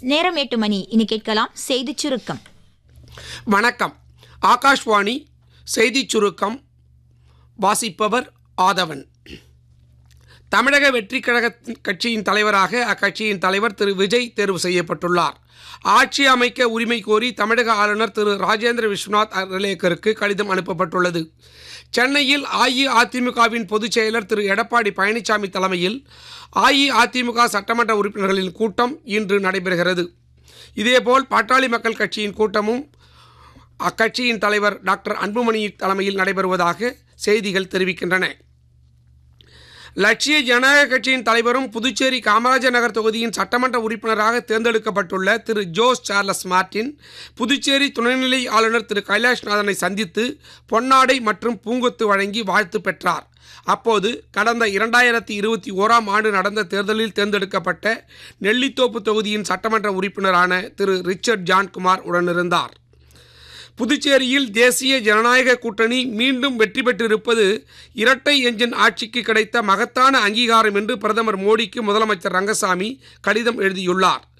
நேரம் எட்டு மணி இனி கேட்கலாம் செய்திச் சுருக்கம் வணக்கம் ஆகாஷ்வாணி செய்திச் சுருக்கம் வாசிப்பவர் ஆதவன் தமிழக வெற்றி கழக கட்சியின் தலைவராக அக்கட்சியின் தலைவர் திரு விஜய் தேர்வு செய்யப்பட்டுள்ளார் ஆட்சி அமைக்க உரிமை கோரி தமிழக ஆளுநர் திரு ராஜேந்திர விஸ்வநாத் அர்லேக்கருக்கு கடிதம் அனுப்பப்பட்டுள்ளது சென்னையில் அஇஅதிமுகவின் பொதுச் செயலர் திரு எடப்பாடி பழனிசாமி தலைமையில் அஇஅதிமுக சட்டமன்ற உறுப்பினர்களின் கூட்டம் இன்று நடைபெறுகிறது இதேபோல் பாட்டாளி மக்கள் கட்சியின் கூட்டமும் அக்கட்சியின் தலைவர் டாக்டர் அன்புமணி தலைமையில் நடைபெறுவதாக செய்திகள் தெரிவிக்கின்றன லட்சிய ஜனநாயக கட்சியின் தலைவரும் புதுச்சேரி காமராஜர் நகர் தொகுதியின் சட்டமன்ற உறுப்பினராக தேர்ந்தெடுக்கப்பட்டுள்ள திரு ஜோஸ் சார்லஸ் மார்டின் புதுச்சேரி துணைநிலை ஆளுநர் திரு கைலாஷ்நாதனை சந்தித்து பொன்னாடை மற்றும் பூங்கொத்து வழங்கி வாழ்த்து பெற்றார் அப்போது கடந்த இரண்டாயிரத்தி இருபத்தி ஓராம் ஆண்டு நடந்த தேர்தலில் தேர்ந்தெடுக்கப்பட்ட நெல்லித்தோப்பு தொகுதியின் சட்டமன்ற உறுப்பினரான திரு ரிச்சர்ட் ஜான்குமார் உடனிருந்தார் புதுச்சேரியில் தேசிய ஜனநாயக கூட்டணி மீண்டும் வெற்றி பெற்றிருப்பது இரட்டை எஞ்சின் ஆட்சிக்கு கிடைத்த மகத்தான அங்கீகாரம் என்று பிரதமர் மோடிக்கு முதலமைச்சர் ரங்கசாமி கடிதம் எழுதியுள்ளார்